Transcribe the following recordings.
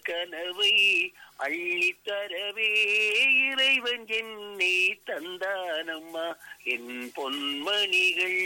கனவை அள்ளித்தரவே இறைவன் என்னை தந்தானம்மா என் பொன்மணிகள்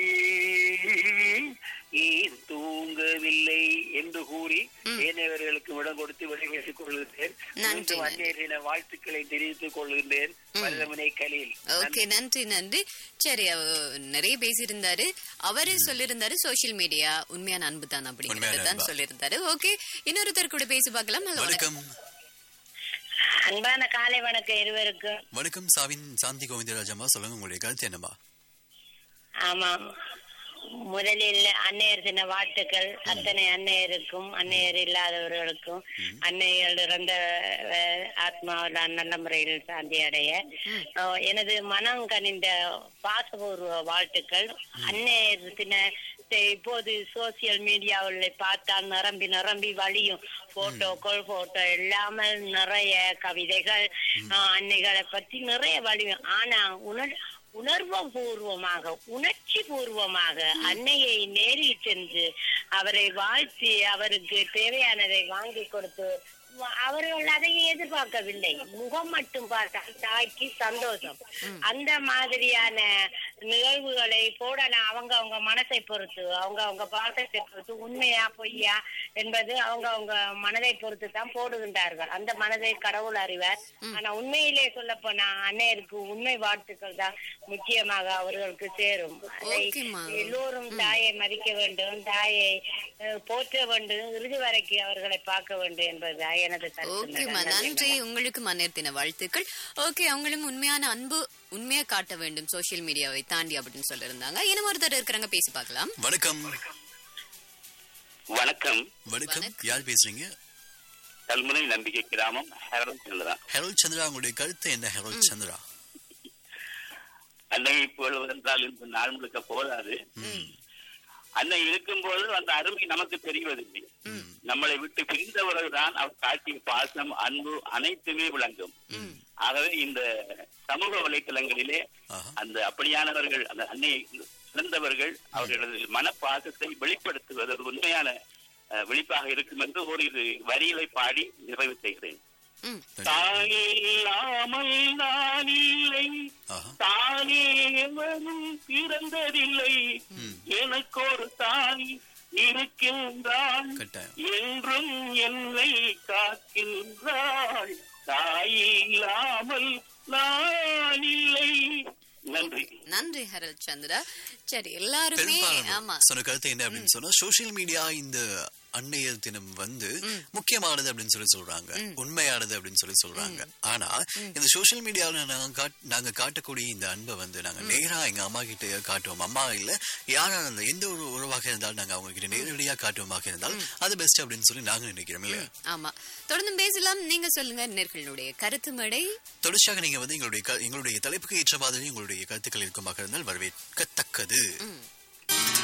ஏன் தூங்கவில்லை என்று கூறி ஏனையவர்களுக்கு இடம் கொடுத்து விடைபெற்றுக் கொள்கின்றேன் நன்றி, மீண்டும் அந்நியரின வாழ்த்துக்களை தெரிவித்துக் கொள்கின்றேன் மருதமனை கலில் ஓகே நன்றி நன்றி சரி அவ நிறைய பேசியிருந்தாரு அவரே சொல்லியிருந்தாரு சோஷியல் மீடியா உண்மையான அன்பு தான் அப்படிங்கறது உண்மையான தான் அன்பா. சொல்லியிருந்தாரு ஓகே இன்னொருத்தர் கூட பேசி பார்க்கலாம் Hello, வணக்கம். வணக்கம் அன்பான காலை வணக்கம் இருவருக்கும் வணக்கம் சாவின் சாந்தி கோவிந்தராஜம்மா சொல்லுங்க உங்களுடைய கருத்து என்னம்மா ஆமாம் முதலில் அன்னையர் தின வாழ்த்துக்கள் அத்தனை அன்னையருக்கும் அன்னையர் இல்லாதவர்களுக்கும் அன்னையர் இறந்த அஹ், ஆத்மாவில் நல்ல முறையில் சாந்தி அடைய அஹ், எனது மனம் கனிந்த பாசபூர்வ வாழ்த்துக்கள் அன்னையர் தின தெ- இப்போது சோசியல் மீடியாவில் பார்த்தால் நிரம்பி நிரம்பி வழியும் போட்டோக்கள் போட்டோ இல்லாமல் நிறைய கவிதைகள் அஹ், அன்னைகளை பத்தி நிறைய வழியும் ஆனா உணர் உணர்வு பூர்வமாக உணர்ச்சி பூர்வமாக அன்னையை நேரில் சென்று அவரை வாழ்த்தி அவருக்கு தேவையானதை வாங்கி கொடுத்து வ- அவர்கள் அதை எதிர்பார்க்கவில்லை முகம் மட்டும் பார்த்தால் தாய்க்கு சந்தோஷம் அந்த மாதிரியான நிகழ்வுகளை போடலாம் அவங்க அவங்க மனசை பொறுத்து அவங்க அவங்க பாசத்தை பொறுத்து உண்மையா பொய்யா என்பது அவங்க அவங்க மனதை பொறுத்து தான் போடுகின்றார்கள் அந்த மனதை கடவுள் அறிவார் ஆனா உண்மையிலே சொல்ல போனா அன்னையருக்கு உண்மை வாழ்த்துக்கள் தான் முக்கியமாக அவர்களுக்கு சேரும் அதை ஓகேம்மா. எல்லோரும் தாயை மதிக்க வேண்டும் தாயை அஹ், போற்ற வேண்டும் இறுதி வரைக்கும் அவர்களை பார்க்க வேண்டும் என்பதுதான் எனது ஓகேம்மா கருத்து நன்றி உங்களுக்கு மன்னர் தின வாழ்த்துக்கள் ஓகே அவங்களும் உண்மையான அன்பு உண்மையா காட்ட வேண்டும் சோஷியல் மீடியாவை தாண்டி அப்படின்னு சொல்லியிருந்தாங்க இன்னும் ஒருத்தர் இருக்கிறாங்க பேசி பார்க்கலாம் வணக்கம் வணக்கம் வணக்கம் வணக்கம். யார் பேசுறீங்க கல்முனை நம்பிக்கை கிராமம் ஹேரல் சந்திரா ஹெரோல் சந்திரா உங்களுடைய கருத்து என்ன ஹெரோல் சந்திரா அன்னையை புகழ்வதென்றால் இந்த நாள் முழுக்க போதாது அன்னை இருக்கும்போது அந்த அருமை நமக்கு தெரிவதில்லை நம்மளை விட்டு பிரிந்தவர்கள் தான் அவர் காட்டிய பாசம் அன்பு அனைத்துமே விளங்கும் ஆகவே இந்த சமூக வலைத்தளங்களிலே ஆஹா. அந்த அப்படியானவர்கள் அந்த அன்னையை சிறந்தவர்கள் அவர்களது மனப்பாசத்தை வெளிப்படுத்துவது ஒரு உண்மையான அஹ், வெளிப்பாக இருக்கும் என்று ஓரிரு வரிகளை பாடி நிறைவு செய்கிறேன் ம் தாயே இல்லாமல் நான் இல்லை ஆஹா. தானே எவனும் பிறந்ததில்லை எனக்கு ஒரு தாய் இருக்கின்றாள் கட்டாயம். என்றும் என்னை காக்கின்றாள் தாய் இல்லாமல் நான் இல்லை நன்றி நன்றி ஹரல் சந்திரா சரி எல்லாருமே ஆமா பெரும்பாலும் சொன்ன கருத்து என்ன அப்படின்னு சொன்னா சோசியல் மீடியா இந்த அன்னையர் தினம் வந்து முக்கியமானது அப்படின்னு சொல்லி சொல்றாங்க உண்மையானது அப்படின்னு சொல்லி சொல்றாங்க ஆனா இந்த சோசியல் மீடியாவில் நாங்க காட்- நாங்க காட்டக்கூடிய இந்த அன்பை வந்து நாங்க நேரா எங்க அம்மா கிட்ட காட்டுவோம் அம்மா இல்ல யாரா இருந்தா எந்த ஒரு உறவாக இருந்தாலும் நாங்க அவங்க கிட்ட நேரடியா காட்டுவோமாக இருந்தால் அது பெஸ்ட் அப்படின்னு சொல்லி நாங்க நினைக்கிறோம் இல்லையா ஆமா தொடர்ந்து பேசலாம் நீங்க சொல்லுங்க நேர்களுடைய கருத்து மடை தொடர்ச்சியாக நீங்க வந்து எங்களுடைய க- எங்களுடைய தலைப்புக்கு ஏற்ற மாதிரி உங்களுடைய கருத்துக்கள் இருக்குமாக இருந்தால் வரவேற்கத்தக்கது